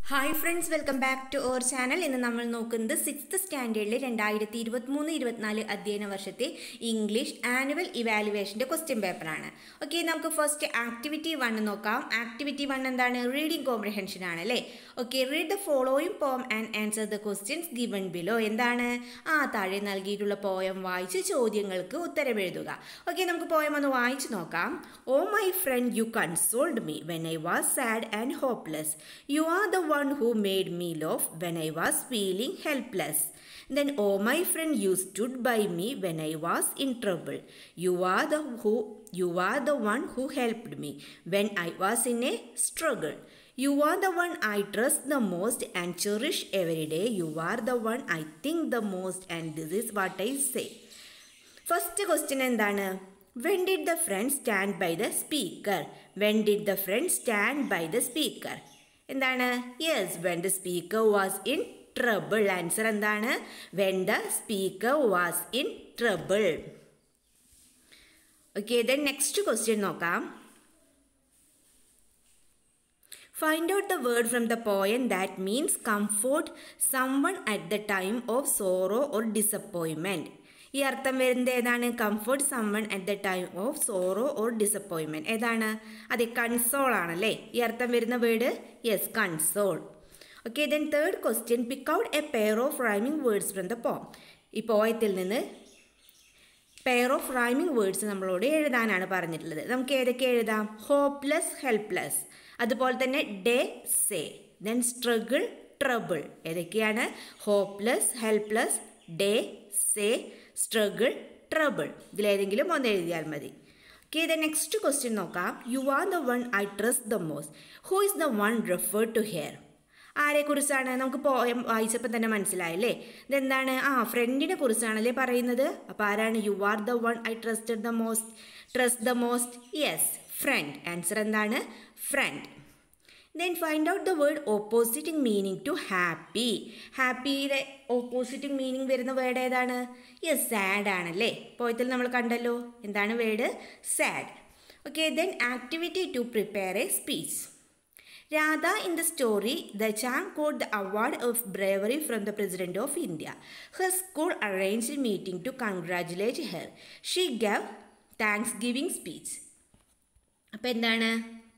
Hi friends welcome back to our channel ഇന്ന് നമ്മൾ നോക്കുന്നത് സിക്സ്ത് സ്റ്റാൻഡേർഡിലെ രണ്ടായിരത്തി ഇരുപത്തിമൂന്ന് ഇരുപത്തിനാല് അധ്യയന വർഷത്തെ ഇംഗ്ലീഷ് ആനുവൽ ഇവാലുവേഷൻ്റെ ക്വസ്റ്റ്യൻ പേപ്പറാണ് ഓക്കെ നമുക്ക് ഫസ്റ്റ് ആക്ടിവിറ്റി വൺ നോക്കാം ആക്ടിവിറ്റി വൺ എന്താണ് റീഡിംഗ് കോംപ്രഹെൻഷൻ ആണ് അല്ലേ okay read the following poem and answer the questions given below എന്താണ് ആ താഴെ നൽകിയിട്ടുള്ള പോയം വായിച്ച് ചോദ്യങ്ങൾക്ക് ഉത്തരം എഴുതുക ഓക്കെ നമുക്ക് പോയം ഒന്ന് വായിച്ചു നോക്കാം O my friend you consoled me when I was sad and hopeless you are the one who made me laugh when I was feeling helpless. Then, oh my friend, you stood by me when I was in trouble. You are the who you are the one who helped me when I was in a struggle. You are the one I trust the most and cherish every day. You are the one I think the most, and this is what I say. First question എന്താണ് when did the friend stand by the speaker when did the friend stand by the speaker എന്താണ് yes when the speaker was in trouble answer എന്താണ് when the speaker was in trouble okay then next question നോക്കാം find out the word from the poem that means comfort someone at the time of sorrow or disappointment ഈ അർത്ഥം വരുന്നത് ഏതാണ് comfort someone at the time of sorrow or disappointment ഏതാണ് അതെ console ആണല്ലേ ഈ അർത്ഥം വരുന്ന word yes console okay then third question pick out a pair of rhyming words from the poem ഈ പോയത്തിൽ നിന്ന് പെയർ ഓഫ് റൈമിംഗ് വേർഡ്സ് നമ്മളോട് എഴുതാനാണ് പറഞ്ഞിട്ടുള്ളത് നമുക്ക് ഏതൊക്കെ എഴുതാം ഹോപ്പ്ലെസ് ഹെൽപ്ലെസ് അതുപോലെ തന്നെ day say then struggle trouble ഏതൊക്കെയാണ് hopeless helpless day say struggle trouble ഇതിലേതെങ്കിലും ഒന്ന് എഴുതിയാൽ മതി ഓക്കെ ദ നെക്സ്റ്റ് ക്വസ്റ്റ്യൻ നോക്കാം you are the one I trust the most who is the one refer to here ആരെക്കുറിച്ചാണ് നമുക്ക് പോയം വായിച്ചപ്പോൾ തന്നെ മനസ്സിലായല്ലേ ഇതെന്താണ് ആ ഫ്രണ്ടിനെ കുറിച്ചാണല്ലേ പറയുന്നത് അപ്പോൾ ആരാണ് you are the one I trusted the most trust the most yes friend answer എന്താണ് friend then find out the word opposite in meaning to happy ഹാപ്പിയുടെ ഓപ്പോസിറ്റിംഗ് മീനിങ് വരുന്ന വേർഡ് ഏതാണ് യെസ് സാഡ് ആണല്ലേ പോയത്തിൽ നമ്മൾ കണ്ടല്ലോ എന്താണ് word sad okay then activity two prepare a speech Radha in the story the charm got the award of bravery from the president of India her school arrange meeting to congratulate her she gave thanks giving speech അപ്പോൾ എന്താണ്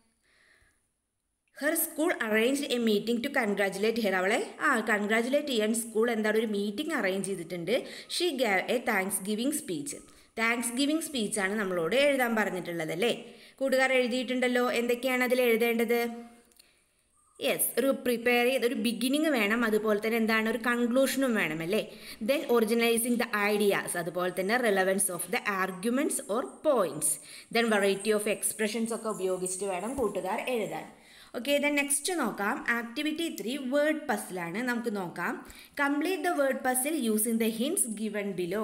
her school arrange a meeting to congratulate her അവളെ ആ congratulate ചെയ്യാൻ school എന്താണ് ഒരു meeting arrange ചെയ്തിട്ടുണ്ട് she gave a thanks giving speech thanks giving സ്പീച്ചാണ് നമ്മളോട് എഴുതാൻ പറഞ്ഞിട്ടുള്ളത് അല്ലേ കൂട്ടുകാർ എഴുതിയിട്ടുണ്ടല്ലോ എന്തൊക്കെയാണ് അതിൽ എഴുതേണ്ടത് യെസ് ഒരു പ്രിപ്പയർ ചെയ്ത് ഒരു ബിഗിനിങ് വേണം അതുപോലെ തന്നെ എന്താണ് ഒരു കൺക്ലൂഷനും വേണം അല്ലേ ദെൻ ഒറിജിനലൈസിങ് ദ ഐഡിയാസ് അതുപോലെ തന്നെ relevance of the arguments or points then variety of expressions ഒക്കെ ഉപയോഗിച്ചിട്ട് വേണം കൂട്ടുകാർ എഴുതാൻ ഓക്കെ ദെൻ നെക്സ്റ്റ് നോക്കാം ആക്ടിവിറ്റി ത്രീ വേർഡ് പസിലാണ് നമുക്ക് നോക്കാം complete the word puzzle using the hints given below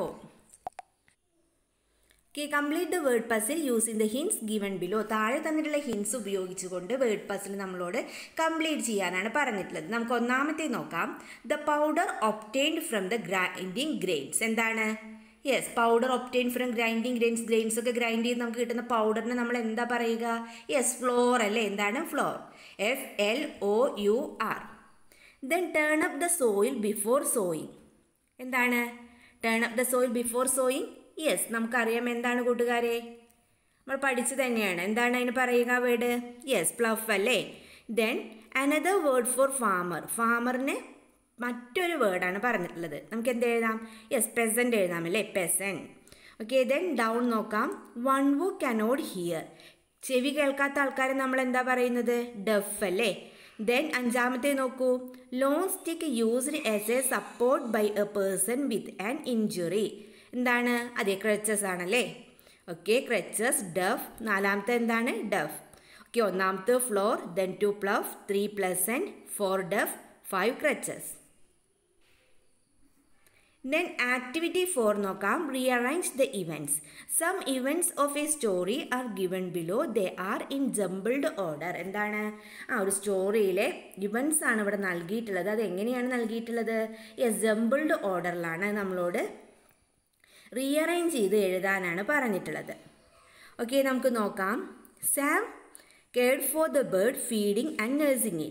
okay complete the word puzzle using the hints given below താഴെ തന്നിട്ടുള്ള ഹിൻസ് ഉപയോഗിച്ചുകൊണ്ട് വേർഡ് പസിൽ നമ്മളോട് കംപ്ലീറ്റ് ചെയ്യാനാണ് പറഞ്ഞിട്ടുള്ളത് നമുക്ക് ഒന്നാമത്തെ നോക്കാം the powder obtained from the grinding grains എന്താണ് yes powder obtain from grinding grains grains ഒക്കെ ഗ്രൈൻഡ് ചെയ്ത് നമുക്ക് കിട്ടുന്ന പൗഡറിന് നമ്മൾ എന്താ പറയുക യെസ് ഫ്ലോർ അല്ലേ എന്താണ് flour F L O U R then turn up the soil before sowing എന്താണ് turn up the soil before sowing yes നമുക്കറിയാം എന്താണ് കൂട്ടുകാരെ നമ്മൾ പഠിച്ചു തന്നെയാണ് എന്താണ് അതിന് പറയുക വേർഡ് യെസ് പ്ലഫ് അല്ലേ then another word for farmer ഫാമറിന് മറ്റൊരു വേർഡാണ് പറഞ്ഞിട്ടുള്ളത് നമുക്ക് എന്ത് എഴുതാം യെസ് പെസൻറ്റ് എഴുതാം അല്ലേ പെസൻ ഓക്കെ ദെൻ ഡൗൺ നോക്കാം വൺ വു കനോട്ട് ഹിയർ ചെവി കേൾക്കാത്ത ആൾക്കാരെ നമ്മൾ എന്താ പറയുന്നത് ഡഫ് അല്ലേ ദെൻ അഞ്ചാമത്തെ നോക്കൂ long stick used as a support by a person with an injury എന്താണ് അതെ ക്രച്ചസ് ആണല്ലേ ഓക്കെ ക്രച്ചസ് ഡഫ് നാലാമത്തെ എന്താണ് ഡഫ് ഓക്കെ ഒന്നാമത്തെ flour then two plough three plus and four deaf five crutches then activity four നോക്കാം rearrange the events some events of a story are given below they are in jumbled order എന്താണ് ആ ഒരു സ്റ്റോറിയിലെ events ആണ് ഇവിടെ നൽകിയിട്ടുള്ളത് അത് എങ്ങനെയാണ് നൽകിയിട്ടുള്ളത് യെസ് ജംബിൾഡ് ഓർഡറിലാണ് നമ്മളോട് റീഅറേഞ്ച് ചെയ്ത് എഴുതാനാണ് പറഞ്ഞിട്ടുള്ളത് ഓക്കെ നമുക്ക് നോക്കാം Sam cared for the bird feeding and nursing it.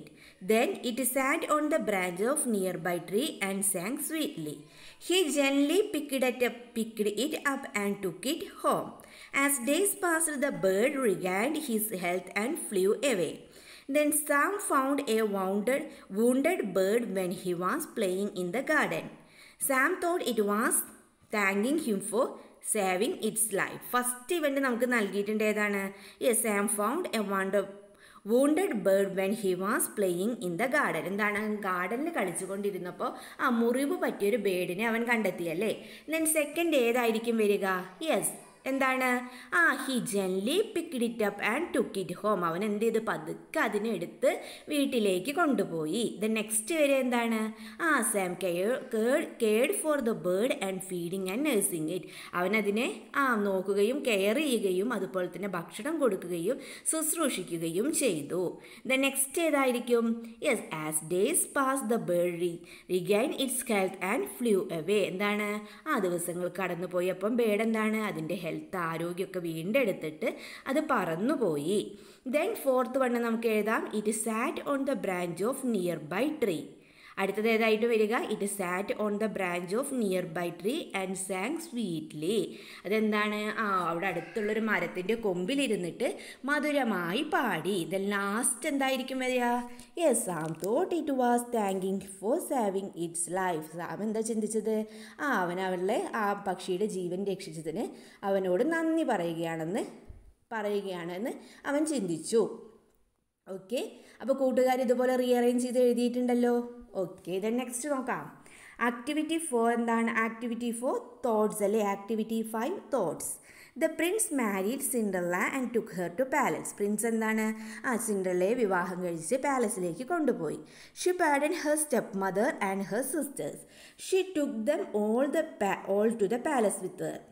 Then it sat on the branch of nearby tree and sang sweetly. He gently picked it up, picked it up and took it home. As days passed, the bird regained his health and flew away. Then Sam found a wounded, wounded bird when he was playing in the garden. Sam thought it was thanking him for saving its life first event നമുക്ക് നൽകിയിട്ടുണ്ട് ഏതാണ് yes Sam found a wonder wounded bird when he was playing in the garden എന്താണ് ഗാർഡനിൽ കളിച്ചുകൊണ്ടിരുന്നപ്പോൾ ആ മുറിവ് പറ്റിയൊരു ബേർഡിനെ അവൻ കണ്ടെത്തിയല്ലേ then second ഏതായിരിക്കും വരിക യെസ് എന്താണ് ആ he gently picked it up and took it home അവൻ എന്ത് ചെയ്ത് പതുക്കെ അതിനെ എടുത്ത് വീട്ടിലേക്ക് കൊണ്ടുപോയി ദ നെക്സ്റ്റ് വരെ എന്താണ് ആ Sam care cared for the bird and feeding and nursing it അവനതിനെ ആ നോക്കുകയും കെയർ ചെയ്യുകയും അതുപോലെ തന്നെ ഭക്ഷണം കൊടുക്കുകയും ശുശ്രൂഷിക്കുകയും ചെയ്തു ദ നെക്സ്റ്റ് ഏതായിരിക്കും yes as days pass the bird regain its health and flew away എന്താണ് ആ ദിവസങ്ങൾ കടന്നു പോയപ്പം ബേർഡ് എന്താണ് അതിൻ്റെ ഹെൽത്ത് ആരോഗ്യമൊക്കെ വീണ്ടെടുത്തിട്ട് അത് പറന്നുപോയി ദെൻ ഫോർത്ത് വണ്ണ് നമുക്ക് എഴുതാം it sat on the branch of nearby tree അടുത്തത് ഏതായിട്ട് വരിക it sat on the branch of nearby tree and sang sweetly അതെന്താണ് ആ അവിടെ അടുത്തുള്ളൊരു മരത്തിൻ്റെ കൊമ്പിലിരുന്നിട്ട് മധുരമായി പാടി ദ ലാസ്റ്റ് എന്തായിരിക്കും വരിക yes Sam thought it was thanking for saving its life Sam എന്താ ചിന്തിച്ചത് ആ അവൻ അവളുടെ ആ പക്ഷിയുടെ ജീവൻ രക്ഷിച്ചതിന് അവനോട് നന്ദി പറയുകയാണെന്ന് പറയുകയാണെന്ന് അവൻ ചിന്തിച്ചു ഓക്കെ അപ്പോൾ കൂട്ടുകാർ ഇതുപോലെ റീഅറേഞ്ച് ചെയ്ത് എഴുതിയിട്ടുണ്ടല്ലോ ഓക്കെ ദെൻ നെക്സ്റ്റ് നോക്കാം ആക്ടിവിറ്റി ഫോർ എന്താണ് ആക്ടിവിറ്റി ഫോർ തോട്ട്സ് അല്ലേ activity five thoughts the prince married Cinderella and took her to palace prince എന്താണ് ആ സിൻഡർലയെ വിവാഹം കഴിച്ച് പാലസിലേക്ക് കൊണ്ടുപോയി she pardoned her step mother and her sisters she took them all the all to the palace with her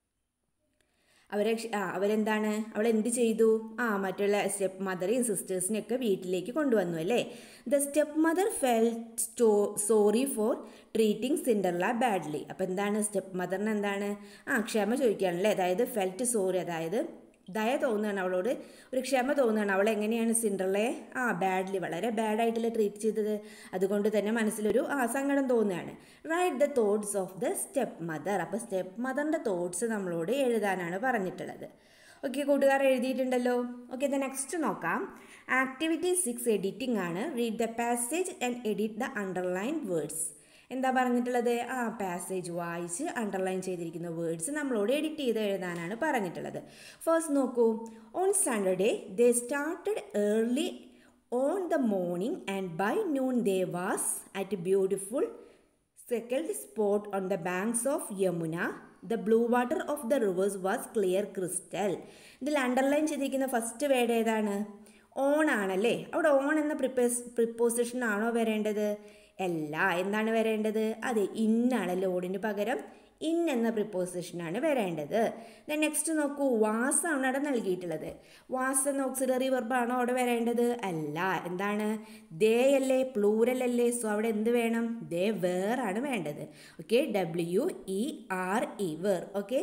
അവരെ ആ അവരെന്താണ് അവൾ എന്ത് ചെയ്തു ആ മറ്റുള്ള സ്റ്റെപ്പ് മദറെയും സിസ്റ്റേഴ്സിനെയൊക്കെ വീട്ടിലേക്ക് കൊണ്ടുവന്നു അല്ലേ the step mother felt so sorry for treating Cinderella badly അപ്പോൾ എന്താണ് സ്റ്റെപ്പ് മദറിന് എന്താണ് ആ ക്ഷമ ചോദിക്കുകയാണല്ലേ അതായത് ഫെൽറ്റ് സോറി അതായത് ദയ തോന്നുകയാണ് അവളോട് ഒരു ക്ഷമ തോന്നുകയാണ് അവൾ എങ്ങനെയാണ് സിൻഡർലയെ ആ ബാഡ്ലി വളരെ ബാഡായിട്ടല്ലേ ട്രീറ്റ് ചെയ്തത് അതുകൊണ്ട് തന്നെ മനസ്സിലൊരു ആ സങ്കടം തോന്നുകയാണ് right the thoughts of the step mother അപ്പോൾ സ്റ്റെപ്പ് മദറിൻ്റെ തോട്ട്സ് നമ്മളോട് എഴുതാനാണ് പറഞ്ഞിട്ടുള്ളത് ഓക്കെ കൂട്ടുകാർ എഴുതിയിട്ടുണ്ടല്ലോ ഓക്കെ ദ നെക്സ്റ്റ് നോക്കാം ആക്ടിവിറ്റി സിക്സ് എഡിറ്റിംഗ് ആണ് read the passage and edit the underline words എന്താ പറഞ്ഞിട്ടുള്ളത് ആ പാസേജ് വായിച്ച് അണ്ടർലൈൻ ചെയ്തിരിക്കുന്ന വേർഡ്സ് നമ്മളോട് എഡിറ്റ് ചെയ്ത് എഴുതാനാണ് പറഞ്ഞിട്ടുള്ളത് ഫസ്റ്റ് നോക്കൂ on Sunday they started early on the morning and by noon they was at beautiful second spot on the banks of Yamuna the blue water of the rivers was clear crystal ഇതിൽ underline ചെയ്തിരിക്കുന്ന first word ഏതാണ് on ആണല്ലേ അവിടെ on എന്ന പ്രിപ്പേസ് preposition ആണോ വരേണ്ടത് അല്ല എന്താണ് വരേണ്ടത് അതെ ഇന്നാണല്ലോ ഓടിന് പകരം ഇൻ എന്ന പ്രിപ്പോസിഷനാണ് വരേണ്ടത് ദെൻ നെക്സ്റ്റ് നോക്കൂ വാസ് ആണ് അവിടെ നൽകിയിട്ടുള്ളത് വാസ് എന്ന ഓക്സിലറി വെർബാണോ അവിടെ വരേണ്ടത് അല്ല എന്താണ് ദേ അല്ലേ പ്ലൂരൽ അല്ലേ സോ അവിടെ എന്ത് വേണം ദേ വേർ ആണ് വേണ്ടത് okay W E R E were okay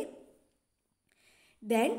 then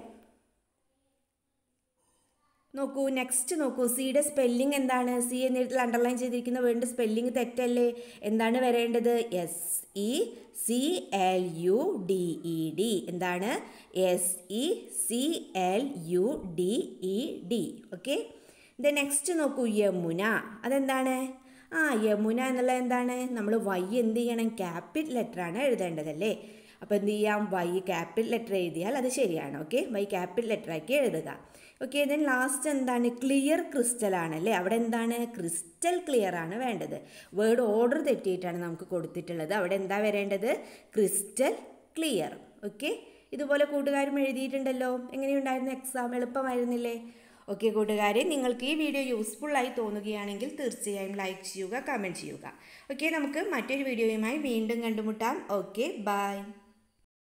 നോക്കൂ നെക്സ്റ്റ് നോക്കൂ സിയുടെ സ്പെല്ലിംഗ് എന്താണ് സി എന്നിടത്തിൽ അണ്ടർലൈൻ ചെയ്തിരിക്കുന്ന വേണ്ട സ്പെല്ലിംഗ് തെറ്റല്ലേ എന്താണ് വരേണ്ടത് S E C L U D E D എന്താണ് S E C L U D E D okay the next നോക്കൂ യമുന അതെന്താണ് ആ യമുന എന്നുള്ളത് എന്താണ് നമ്മൾ വൈ എന്ത് ചെയ്യണം ക്യാപിറ്റൽ ലെറ്ററാണ് എഴുതേണ്ടതല്ലേ അപ്പോൾ എന്ത് ചെയ്യാം വൈ ക്യാപിറ്റൽ ലെറ്റർ എഴുതിയാൽ അത് ശരിയാണ് ഓക്കെ വൈ ക്യാപിറ്റൽ ലെറ്ററാക്കി എഴുതുക ഓക്കെ ദെൻ ലാസ്റ്റ് എന്താണ് ക്ലിയർ ക്രിസ്റ്റൽ ആണല്ലേ അവിടെ എന്താണ് ക്രിസ്റ്റൽ ക്ലിയർ ആണ് വേണ്ടത് വേർഡ് ഓർഡർ തെറ്റിയിട്ടാണ് നമുക്ക് കൊടുത്തിട്ടുള്ളത് അവിടെ എന്താ വരേണ്ടത് ക്രിസ്റ്റൽ ക്ലിയർ ഓക്കെ ഇതുപോലെ കൂട്ടുകാരും എഴുതിയിട്ടുണ്ടല്ലോ എങ്ങനെയുണ്ടായിരുന്നു എക്സാം എളുപ്പമായിരുന്നില്ലേ ഓക്കെ കൂട്ടുകാരെ നിങ്ങൾക്ക് ഈ വീഡിയോ യൂസ്ഫുള്ളായി തോന്നുകയാണെങ്കിൽ തീർച്ചയായും ലൈക്ക് ചെയ്യുക കമൻറ്റ് ചെയ്യുക ഓക്കെ നമുക്ക് മറ്റൊരു വീഡിയോയുമായി വീണ്ടും കണ്ടുമുട്ടാം ഓക്കെ ബൈ